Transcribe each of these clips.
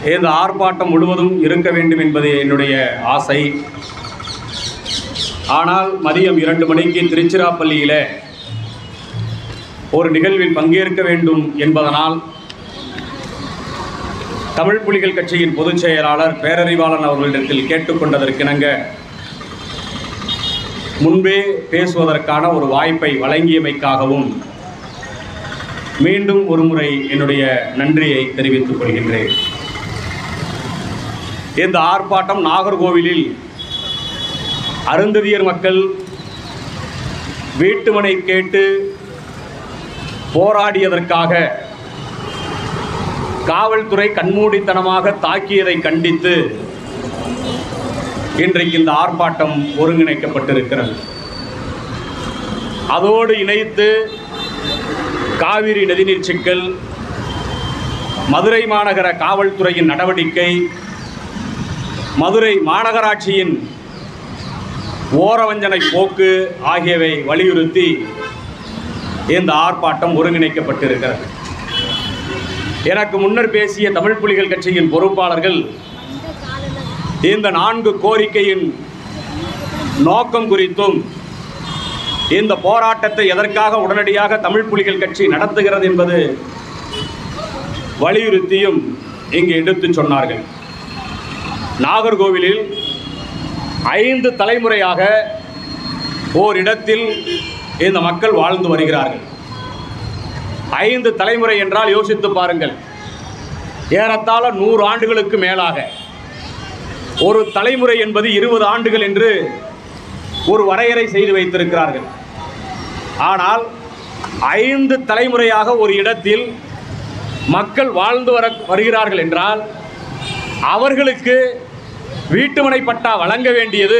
இந்த ஆர்ப்பாட்டம் முழுவதும் இருக்க வேண்டும் என்பது என்னுடைய ஆசை ஆனால் மதியம் இரண்டு மணிக்கு திருச்சிராப்பள்ளியில் ஒரு நிகழ்வில் பங்கேற்க வேண்டும் என்பதனால் தமிழ் புலிகள் கட்சியின் பொதுச் செயலாளர் பேரறிவாளன் அவர்களிடத்தில் கேட்டுக்கொண்டதற்கிணங்க முன்பே பேசுவதற்கான ஒரு வாய்ப்பை வழங்கியமைக்காகவும் மீண்டும் ஒருமுறை என்னுடைய நன்றியை தெரிவித்துக் கொள்கின்றேன் இந்த ஆர்ப்பாட்டம் நாகர்கோவிலில் அருந்ததியர் மக்கள் வீட்டுமனை கேட்டு போராடியதற்காக காவல்துறை கண்மூடித்தனமாக தாக்கியதை கண்டித்து இன்றைக்கு இந்த ஆர்ப்பாட்டம் ஒருங்கிணைக்கப்பட்டிருக்கிறது அதோடு இணைத்து காவிரி நதிநீர் சிக்கல் மதுரை மாநகர காவல்துறையின் நடவடிக்கை மதுரை மாநகராட்சியின் ஓரவஞ்சனை போக்கு ஆகியவை வலியுறுத்தி இந்த ஆர்ப்பாட்டம் ஒருங்கிணைக்கப்பட்டிருக்கிறது எனக்கு முன்னர் பேசிய தமிழ் புலிகள் கட்சியின் பொறுப்பாளர்கள் இந்த நான்கு கோரிக்கையின் நோக்கம் குறித்தும் இந்த போராட்டத்தை எதற்காக உடனடியாக தமிழ் புலிகள் கட்சி நடத்துகிறது என்பது வலியுறுத்தியும் இங்கு எடுத்துச் சொன்னார்கள் நாகர்கோவிலில் ஐந்து தலைமுறையாக ஓரிடத்தில் இந்த மக்கள் வாழ்ந்து வருகிறார்கள் ஐந்து தலைமுறை என்றால் யோசித்து பாருங்கள் ஏறத்தாழ நூறு ஆண்டுகளுக்கு மேலாக ஒரு தலைமுறை என்பது இருபது ஆண்டுகள் என்று ஒரு வரையறை செய்து வைத்திருக்கிறார்கள் ஆனால் ஐந்து தலைமுறையாக ஒரு இடத்தில் மக்கள் வாழ்ந்து வர வருகிறார்கள் என்றால் அவர்களுக்கு வீட்டுமனை பட்டா வழங்க வேண்டியது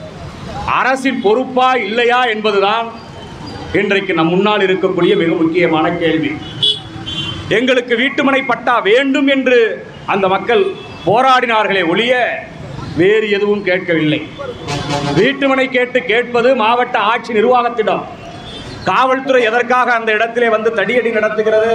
அரசின் பொறுப்பா இல்லையா என்பதுதான் இன்றைக்கு நம் முன்னால் இருக்கக்கூடிய மிக முக்கியமான கேள்வி எங்களுக்கு வீட்டுமனை பட்டா வேண்டும் என்று அந்த மக்கள் போராடினார்களே ஒழிய வேறு எதுவும் கேட்கவில்லை வீட்டுமனை கேட்டு கேட்பது மாவட்ட ஆட்சி நிர்வாகத்திடம் காவல்துறை எதற்காக அந்த இடத்திலே வந்து தடியடி நடத்துகிறது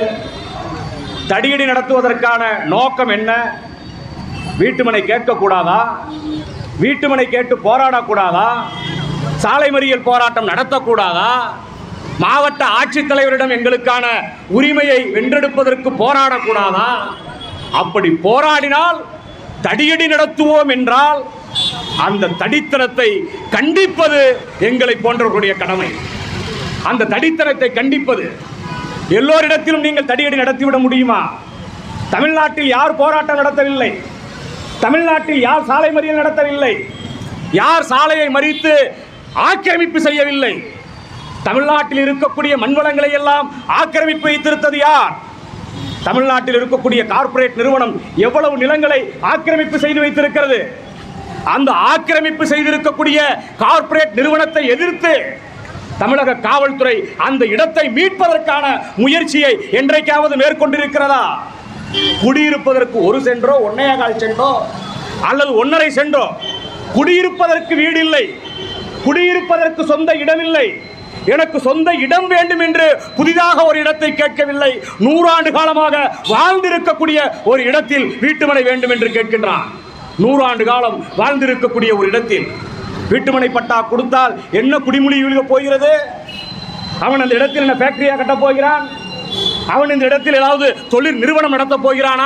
தடியடி நடத்துவதற்கான நோக்கம் என்ன வீட்டுமனை கேட்கக்கூடாதா வீட்டுமனை கேட்டு போராடக்கூடாதா சாலை மறியல் போராட்டம் நடத்தக்கூடாதா மாவட்ட ஆட்சித்தலைவரிடம் எங்களுக்கான உரிமையை வென்றெடுப்பதற்கு போராடக்கூடாதா அப்படி போராடினால் தடியடி நடத்துவோம் என்றால் அந்த தடித்தனத்தை கண்டிப்பது எங்களை போன்றவர்களுடைய கடமை அந்த தடித்தனத்தை கண்டிப்பது எல்லோரிடத்திலும் நீங்கள் தடியடி நடத்திவிட முடியுமா தமிழ்நாட்டில் யார் போராட்டம் நடத்தவில்லை தமிழ்நாட்டில் யார் சாலை மறியல் நடத்தவில்லை யார் சாலையை மறித்து ஆக்கிரமிப்பு செய்யவில்லை தமிழ்நாட்டில் இருக்கக்கூடிய மண்வளங்களை எல்லாம் ஆக்கிரமிப்பு வைத்திருத்தது யார் தமிழ்நாட்டில் இருக்கக்கூடிய கார்ப்பரேட் நிறுவனம் எவ்வளவு நிலங்களை ஆக்கிரமிப்பு செய்து வைத்திருக்கிறது அந்த ஆக்கிரமிப்பு செய்திருக்கக்கூடிய கார்ப்பரேட் நிறுவனத்தை எதிர்த்து தமிழக காவல்துறை அந்த இடத்தை மீட்பதற்கான முயற்சியை என்றைக்காவது மேற்கொண்டிருக்கிறதா குடியிருப்பதற்கு ஒரு சென்றோ ஒன்னே கால் சென்றோ அல்லது ஒன்றரை சென்றோ குடியிருப்பதற்கு வீடு இல்லை குடியிருப்பதற்கு சொந்த இடமில்லை எனக்கு சொந்த இடம் வேண்டும் என்று புதிதாக ஒரு இடத்தை கேட்கவில்லை நூறாண்டு காலமாக வாழ்ந்திருக்கக்கூடிய ஒரு இடத்தில் வீட்டுமனை வேண்டும் என்று கேட்கின்றான் நூறாண்டு காலம் வாழ்ந்திருக்கக்கூடிய ஒரு இடத்தில் வீட்டுமனை பட்டா கொடுத்தால் என்ன குடிமொழி விழுக போகிறது அவன் அந்த இடத்தில் என்ன ஃபேக்டரியா கட்ட போகிறான் அவன் இந்த இடத்தில் ஏதாவது தொழில் நிறுவனம் நடத்த போகிறானா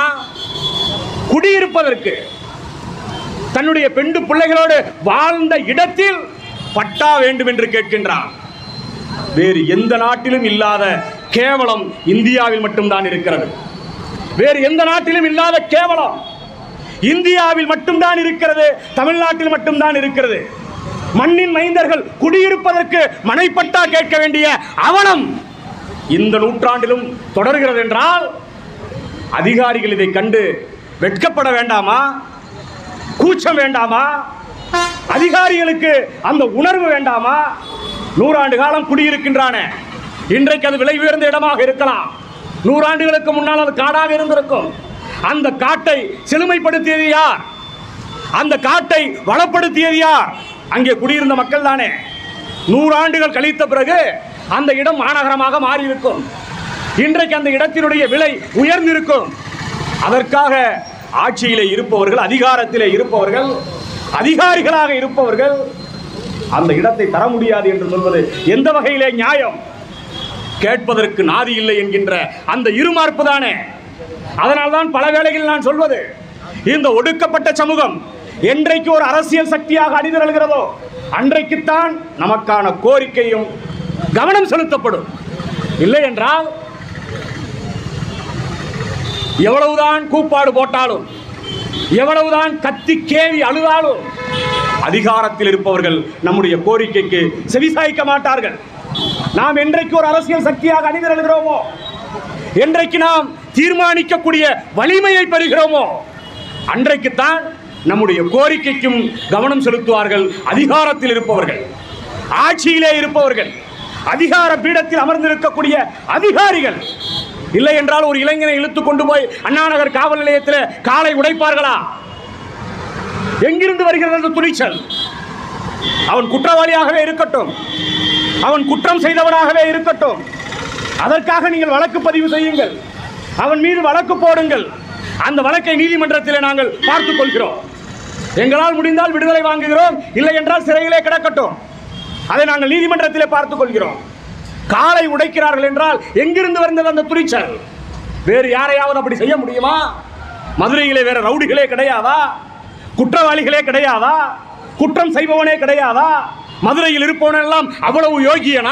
குடியிருப்பதற்கு தன்னுடைய பெண்டு பிள்ளைகளோடு வாழ்ந்த இடத்தில் பட்டா வேண்டும் என்று கேட்கின்றான் வேறு எந்த நாட்டிலும் இல்லாத கேவலம் இந்தியாவில் மட்டும்தான் இருக்கிறது வேறு எந்த நாட்டிலும் இல்லாத கேவலம் இந்தியாவில் மட்டும்தான் இருக்கிறது தமிழ்நாட்டில் மட்டும்தான் இருக்கிறது மண்ணின் மைந்தர்கள் குடியிருப்பதற்கு மனைப்பட்டா கேட்க வேண்டிய அவலம் இந்த நூற்றாண்டிலும் தொடர்கிறது என்றால் அதிகாரிகள் இதை கண்டு வெட்கப்பட வேண்டாமா கூச்சம் வேண்டாமா அதிகாரிகளுக்கு அந்த உணர்வு வேண்டாமா நூறாண்டு காலம் குடியிருக்கின்றான இன்றைக்கு அது விலை உயர்ந்த இடமாக இருக்கலாம் நூறாண்டுகளுக்கு முன்னால் அது காடாக இருந்திருக்கும் அந்த காட்டை செழுமைப்படுத்தியது யார் அந்த காட்டை வளப்படுத்தியது யார் அங்கே குடியிருந்த மக்கள் தானே நூறாண்டுகள் கழித்த பிறகு அந்த இடம் மாநகரமாக மாறியிருக்கும் இன்றைக்கு அந்த இடத்தினுடைய விலை உயர்ந்திருக்கும் அதற்காக ஆட்சியிலே இருப்பவர்கள் அதிகாரத்திலே இருப்பவர்கள் அதிகாரிகளாக இருப்பவர்கள் அந்த இடத்தை தர முடியாது என்று சொல்வது எந்த வகையிலே நியாயம் கேட்பதற்கு நாதி இல்லை என்கின்ற அந்த இருமார்ப்பு தானே அதனால்தான் பல வேளைகளில் நான் சொல்வது இந்த ஒடுக்கப்பட்ட சமூகம் என்றைக்கு ஒரு அரசியல் சக்தியாக அணிதிரள்கிறதோ அன்றைக்குத்தான் நமக்கான கோரிக்கையும் கவனம் செலுத்தப்படும் இல்லை என்றால் எவ்வளவுதான் கூப்பாடு போட்டாலும் எவ்வளவுதான் கத்தி கேவி அழுதாலும் அதிகாரத்தில் இருப்பவர்கள் நம்முடைய கோரிக்கைக்கு செவிசாய்க்க மாட்டார்கள் நாம் என்றைக்கு ஒரு அரசியல் சக்தியாக அணிதிரள்கிறோமோ என்றைக்கு நாம் தீர்மானிக்கக்கூடிய வலிமையை பெறுகிறோமோ அன்றைக்குத்தான் நம்முடைய கோரிக்கைக்கும் கவனம் செலுத்துவார்கள் அதிகாரத்தில் இருப்பவர்கள் ஆட்சியிலே இருப்பவர்கள் அதிகார பீடத்தில் அமர்ந்திருக்கக்கூடிய அதிகாரிகள் இல்லை என்றால் ஒரு இளைஞனை இழுத்து கொண்டு போய் அண்ணாநகர் காவல் நிலையத்தில் காலை உடைப்பார்களா எங்கிருந்து வருகிறது அந்த துணிச்சல் அவன் குற்றவாளியாகவே இருக்கட்டும் அவன் குற்றம் செய்தவனாகவே இருக்கட்டும் அதற்காக நீங்கள் வழக்கு பதிவு செய்யுங்கள் அவன் மீது வழக்கு போடுங்கள் அந்த வழக்கை நீதிமன்றத்தில் நாங்கள் பார்த்துக் கொள்கிறோம் எங்களால் முடிந்தால் விடுதலை வாங்குகிறோம் இல்லை என்றால் சிறையிலே கிடக்கட்டும் அதை நாங்கள் நீதிமன்றத்திலே பார்த்துக் கொள்கிறோம் காலை உடைக்கிறார்கள் என்றால் எங்கிருந்து வந்தது அந்த துணிச்சல் வேறு யாரையாவது அப்படி செய்ய முடியுமா மதுரையிலே வேற ரவுடிகளே கிடையாதா குற்றவாளிகளே கிடையாதா குற்றம் செய்பவனே கிடையாதா மதுரையில் இருப்பவன் எல்லாம் அவ்வளவு யோகியனா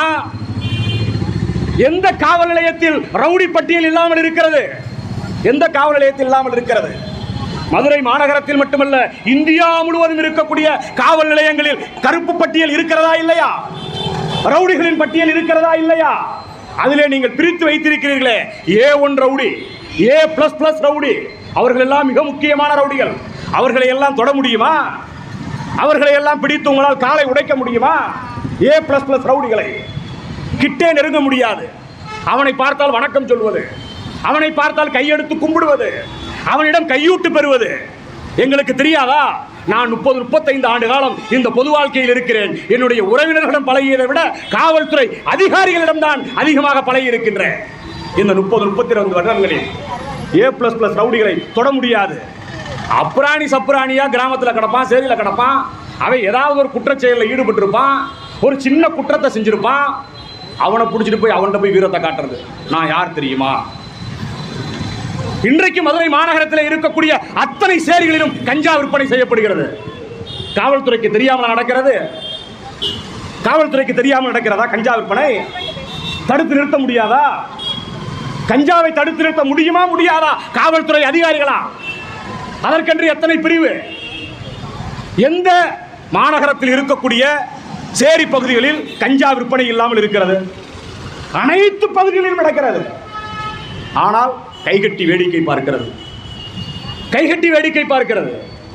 எந்த காவல் நிலையத்தில் ரவுடி பட்டியல் இல்லாமல் இருக்கிறது எந்த காவல் நிலையத்தில் இல்லாமல் இருக்கிறது மதுரை மாநகரத்தில் மட்டுமல்ல இந்தியா முழுவதும் இருக்கக்கூடிய காவல் நிலையங்களில் கருப்பு பட்டியல் இருக்கிறதா இல்லையா ரவுடிகளின் பட்டியல் இருக்கிறதா இல்லையா அதிலே நீங்கள் பிரித்து வைத்திருக்கிறீர்களே A one rowdy A plus plus rowdy அவர்கள் எல்லாம் மிக முக்கியமான ரவுடிகள் அவர்களை எல்லாம் தொட முடியுமா அவர்களை எல்லாம் பிடித்து உங்களால் காலை உடைக்க முடியுமா ஏ பிளஸ் பிளஸ் ரவுடிகளை கிட்டே நெருங்க முடியாது அவனை பார்த்தால் வணக்கம் சொல்வது அவனை பார்த்தால் கையெடுத்து கும்பிடுவது அவனிடம் கையூட்டு பெறுவது எங்களுக்கு தெரியாதா நான் முப்பது முப்பத்தைந்து ஆண்டு காலம் இந்த பொது வாழ்க்கையில் இருக்கிறேன் என்னுடைய உறவினர்களிடம் பழகியதை விட காவல்துறை அதிகாரிகளிடம் தான் அதிகமாக பழகி இருக்கின்றேன் இந்த முப்பது முப்பத்தி ரெண்டு வருடங்களில் ஏ பிளஸ் பிளஸ் ரவுடிகளை தொட முடியாது அப்புராணி சப்புராணியா கிராமத்தில் கிடப்பான் சேரியில் கிடப்பான் அவன் ஏதாவது ஒரு குற்றச்செயலில் ஈடுபட்டிருப்பான் ஒரு சின்ன குற்றத்தை செஞ்சிருப்பான் அவனை பிடிச்சிட்டு போய் அவன்கிட்ட போய் வீரத்தை காட்டுறது நான் யார் தெரியுமா இன்றைக்கு மதுரை மாநகரத்தில் இருக்கக்கூடிய அத்தனை சேரிகளிலும் கஞ்சா விற்பனை செய்யப்படுகிறது காவல்துறைக்கு தெரியாமல் நடக்கிறது காவல்துறைக்கு தெரியாமல் நடக்கிறதா கஞ்சா விற்பனை தடுத்து நிறுத்த முடியாதா கஞ்சாவை தடுத்து நிறுத்த முடியுமா முடியாதா காவல்துறை அதிகாரிகளா அதற்கென்று எத்தனை பிரிவு எந்த மாநகரத்தில் இருக்கக்கூடிய சேரி பகுதிகளில் கஞ்சா விற்பனை இல்லாமல் இருக்கிறது அனைத்து பகுதிகளிலும் நடக்கிறது ஆனால் கைகட்டி வேடிக்கை பார்க்கிறது கைகட்டி வேடிக்கை பார்க்கிறது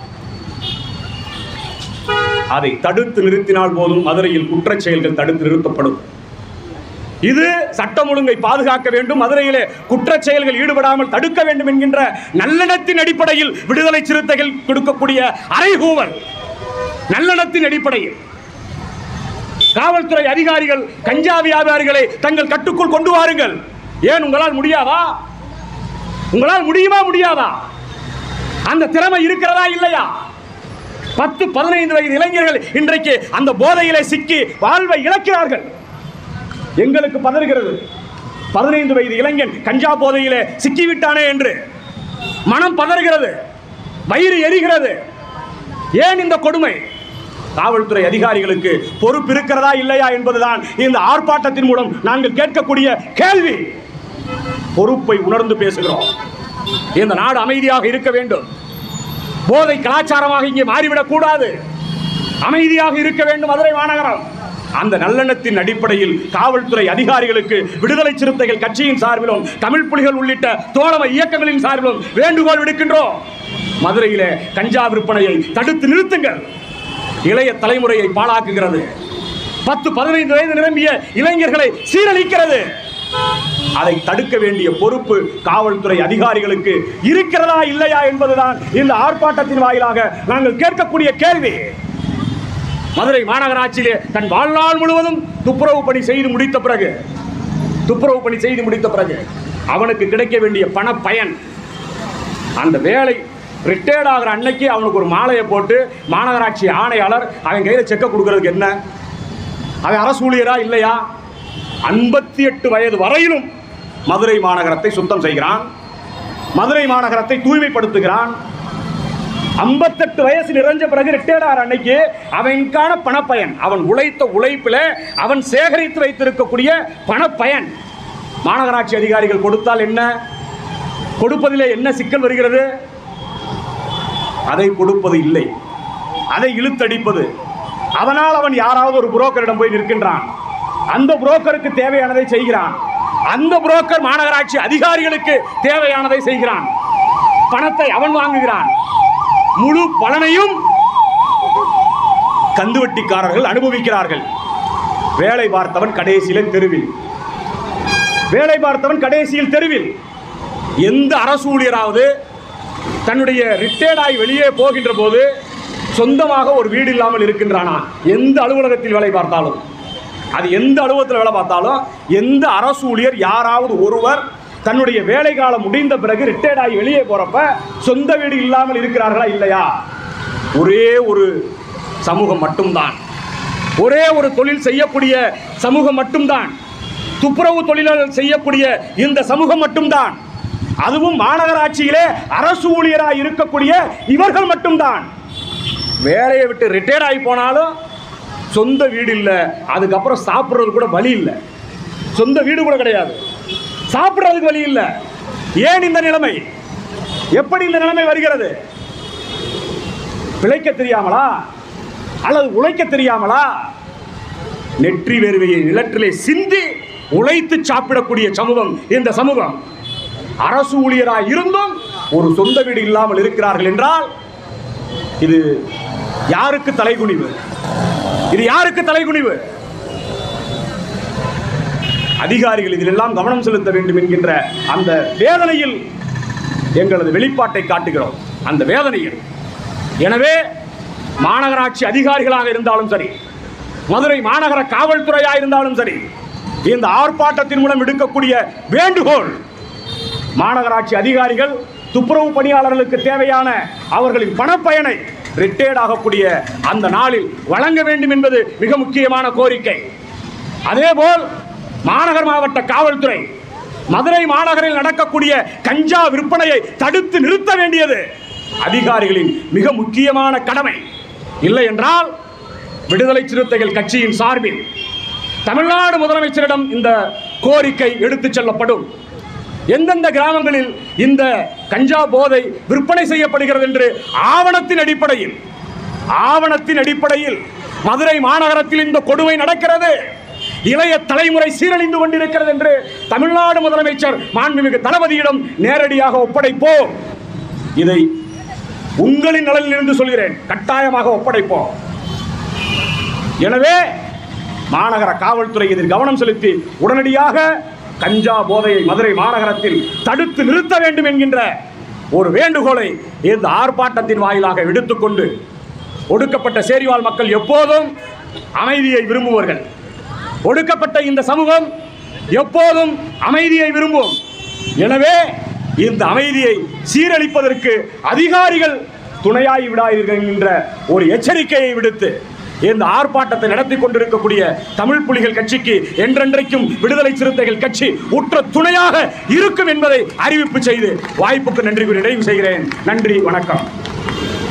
அதை தடுத்து நிறுத்தினால் போதும் மதுரையில் குற்றச் செயல்கள் தடுத்து நிறுத்தப்படும் இது சட்டம் ஒழுங்கை பாதுகாக்க வேண்டும் மதுரையிலே குற்றச் செயல்கள் ஈடுபடாமல் தடுக்க வேண்டும் என்கின்ற நல்லெண்ணத்தின் அடிப்படையில் விடுதலை சிறுத்தைகள் கொடுக்கக்கூடிய அறைகூவல் நல்லெண்ணத்தின் அடிப்படையில் காவல்துறை அதிகாரிகள் கஞ்சா வியாபாரிகளை தங்கள் கட்டுக்குள் கொண்டு வாருங்கள் ஏன் உங்களால் முடியாதா உங்களால் முடியுமா முடியாதா அந்த திறமை இருக்கிறதா இல்லையா பத்து பதினைந்து வயது இளைஞர்கள் இன்றைக்கு அந்த போதையிலே சிக்கி வாழ்வை இழக்கிறார்கள் எங்களுக்கு பதறுகிறது பதினைந்து வயது இளைஞன் கஞ்சா போதையிலே சிக்கிவிட்டானே என்று மனம் பதறுகிறது வயிறு எரிகிறது ஏன் இந்த கொடுமை காவல்துறை அதிகாரிகளுக்கு பொறுப்பு இருக்கிறதா இல்லையா என்பதுதான் இந்த ஆர்ப்பாட்டத்தின் மூலம் நாங்கள் கேட்கக்கூடிய கேள்வி பொறுப்பை உணர்ந்து பேசுகிறோம் இந்த நாடு அமைதியாக இருக்க வேண்டும் போதை கலாச்சாரமாக இங்கே மாறிவிடக் கூடாது அமைதியாக இருக்க வேண்டும் மதுரை மாநகரம் அந்த நல்லெண்ணத்தின் அடிப்படையில் காவல்துறை அதிகாரிகளுக்கு விடுதலை சிறுத்தைகள் கட்சியின் சார்பிலும் தமிழ் புலிகள் உள்ளிட்ட தோழமை இயக்கங்களின் சார்பிலும் வேண்டுகோள் விடுக்கின்றோம் மதுரையிலே கஞ்சா விற்பனையை தடுத்து நிறுத்துங்கள் இளைய தலைமுறையை பாழாக்குகிறது பத்து பதினைந்து வயது நிரம்பிய இளைஞர்களை சீரழிக்கிறது அதை தடுக்க வேண்டிய பொறுப்பு காவல்துறை அதிகாரிகளுக்கு இருக்கிறதா இல்லையா என்பதுதான் இந்த ஆர்ப்பாட்டத்தின் வாயிலாக நாங்கள் கேட்கக்கூடிய கேள்வி மதுரை மாநகராட்சியிலே தன் வாழ்நாள் முழுவதும் துப்புரவு பணி செய்து முடித்த பிறகு துப்புரவு பணி செய்து முடித்த பிறகு அவனுக்கு கிடைக்க வேண்டிய பண பயன் அந்த வேலை ரிட்டையர்ட் ஆகிற அன்னைக்கு அவனுக்கு ஒரு மாலையை போட்டு மாநகராட்சி ஆணையாளர் அவன் கையில் செக்கை கொடுக்கறதுக்கு என்ன அவன் அரசு ஊழியரா இல்லையா ஐம்பத்தி எட்டு வயது வரையிலும் மதுரை மாநகரத்தை சுத்தம் செய்கிறான் மதுரை மாநகரத்தை தூய்மைப்படுத்துகிறான் ஐம்பத்தெட்டு வயசு நிறைஞ்ச பிறகு ரிட்டையர்ட் ஆகிற அன்னைக்கு அவனுக்கான பணப்பயன் அவன் உழைத்த உழைப்பில் அவன் சேகரித்து வைத்திருக்கக்கூடிய பணப்பயன் மாநகராட்சி அதிகாரிகள் கொடுத்தால் என்ன கொடுப்பதிலே என்ன சிக்கல் வருகிறது அதை கொடுப்பது இல்லை அதை இழுத்தடிப்பது அதனால் அவன் யாராவது ஒரு புரோக்கரிடம் போய் நிற்கின்றான் அந்த புரோக்கருக்கு தேவையானதை செய்கிறான் அந்த புரோக்கர் மாநகராட்சி அதிகாரிகளுக்கு தேவையானதை செய்கிறான் பணத்தை அவன் வாங்குகிறான் முழு பலனையும் கந்துவட்டிக்காரர்கள் அனுபவிக்கிறார்கள் வேலை பார்த்தவன் கடைசியில் தெருவில் வேலை பார்த்தவன் கடைசியில் தெருவில் எந்த அரசு ஊழியராவது தன்னுடைய ரிட்டையர்ட் ஆகி வெளியே போகின்ற போது சொந்தமாக ஒரு வீடு இல்லாமல் இருக்கின்றானா எந்த அலுவலகத்தில் வேலை பார்த்தாலும் அது எந்த அலுவலகத்தில் வேலை பார்த்தாலும் எந்த அரசு ஊழியர் யாராவது ஒருவர் தன்னுடைய வேலை காலம் முடிந்த பிறகு ரிட்டையர்ட் ஆகி வெளியே போறப்ப சொந்த வீடு இல்லாமல் இருக்கிறார்களா இல்லையா ஒரே ஒரு சமூகம் மட்டும்தான் ஒரே ஒரு தொழில் செய்யக்கூடிய சமூகம் மட்டும்தான் துப்புரவு தொழிலாளர் செய்யக்கூடிய இந்த சமூகம் மட்டும்தான் அதுவும் மாநகராட்சியிலே அரசு ஊழியராக இருக்கக்கூடிய இவர்கள் மட்டும்தான் வேலையை விட்டு ரிட்டையர்ட் ஆகி போனாலும் சொந்த வீடு இல்லை அதுக்கப்புறம் சாப்பிட்றது கூட வழி இல்லை சொந்த வீடு கூட கிடையாது சாப்பிட்றதுக்கு வழி இல்லை ஏன் இந்த நிலைமை எப்படி இந்த நிலைமை வருகிறது பிழைக்க தெரியாமலா அல்லது உழைக்க தெரியாமலா நெற்றி வேர்வையை நிலற்றிலே சிந்தி உழைத்து சாப்பிடக்கூடிய சமூகம் இந்த சமூகம் அரசு ஊழியராக இருந்தும் ஒரு சொந்த வீடு இல்லாமல் இருக்கிறார்கள் என்றால் இது யாருக்கு தலைகுனிவு இது யாருக்கு தலைகுனிவு அதிகாரிகள் இதிலெல்லாம் கவனம் செலுத்த வேண்டும் என்கின்ற அந்த வேதனையில் எங்களது வெளிப்பாட்டை காட்டுகிறோம் அந்த வேதனையில் எனவே மாநகராட்சி அதிகாரிகளாக இருந்தாலும் சரி மதுரை மாநகர காவல்துறையாக இருந்தாலும் சரி இந்த ஆர்ப்பாட்டத்தின் மூலம் எடுக்கக்கூடிய வேண்டுகோள் மாநகராட்சி அதிகாரிகள் துப்புரவு பணியாளர்களுக்கு தேவையான அவர்களின் பணப்பயனை ரிட்டையர்ட் ஆகக்கூடிய அந்த நாளில் வழங்க வேண்டும் என்பது மிக முக்கியமான கோரிக்கை அதேபோல் மாநகர் மாவட்ட காவல்துறை மதுரை மாநகரில் நடக்கக்கூடிய கஞ்சா விற்பனையை தடுத்து நிறுத்த வேண்டியது அதிகாரிகளின் மிக முக்கியமான கடமை இல்லை என்றால் விடுதலை சிறுத்தைகள் கட்சியின் சார்பில் தமிழ்நாடு முதலமைச்சரிடம் இந்த கோரிக்கை எடுத்துச் செல்லப்படும் எந்தெந்த கிராமங்களில் இந்த கஞ்சா போதை விற்பனை செய்யப்படுகிறது என்று ஆவணத்தின் அடிப்படையில் ஆவணத்தின் அடிப்படையில் மதுரை மாநகரத்தில் இந்த கொடுமை நடக்கிறது இளைய தலைமுறை சீரழிந்து கொண்டிருக்கிறது என்று தமிழ்நாடு முதலமைச்சர் மாண்புமிகு தளபதியிடம் நேரடியாக ஒப்படைப்போம் இதை உங்களின் நலனில் இருந்து சொல்கிறேன் கட்டாயமாக ஒப்படைப்போம் எனவே மாநகர காவல்துறை இதில் கவனம் செலுத்தி உடனடியாக கஞ்சா போதையை மதுரை மாநகரத்தில் தடுத்து நிறுத்த வேண்டும் என்கின்ற ஒரு வேண்டுகோளை இந்த ஆர்ப்பாட்டத்தின் வாயிலாக எடுத்துக்கொண்டு ஒடுக்கப்பட்ட சேரிவாழ் மக்கள் எப்போதும் அமைதியை விரும்புவார்கள் ஒடுக்கப்பட்ட இந்த சமூகம் எப்போதும் அமைதியை விரும்பும் எனவே இந்த அமைதியை சீரழிப்பதற்கு அதிகாரிகள் துணையாகி விடாதீர்கள் என்கின்ற ஒரு எச்சரிக்கையை விடுத்து இந்த ஆர்ப்பாட்டத்தை நடத்தி கொண்டிருக்கக்கூடிய தமிழ் புலிகள் கட்சிக்கு என்றென்றைக்கும் விடுதலை சிறுத்தைகள் கட்சி உற்ற துணையாக இருக்கும் என்பதை அறிவிப்பு செய்து வாய்ப்புக்கு நன்றி கூறி நிறைவு செய்கிறேன் நன்றி வணக்கம்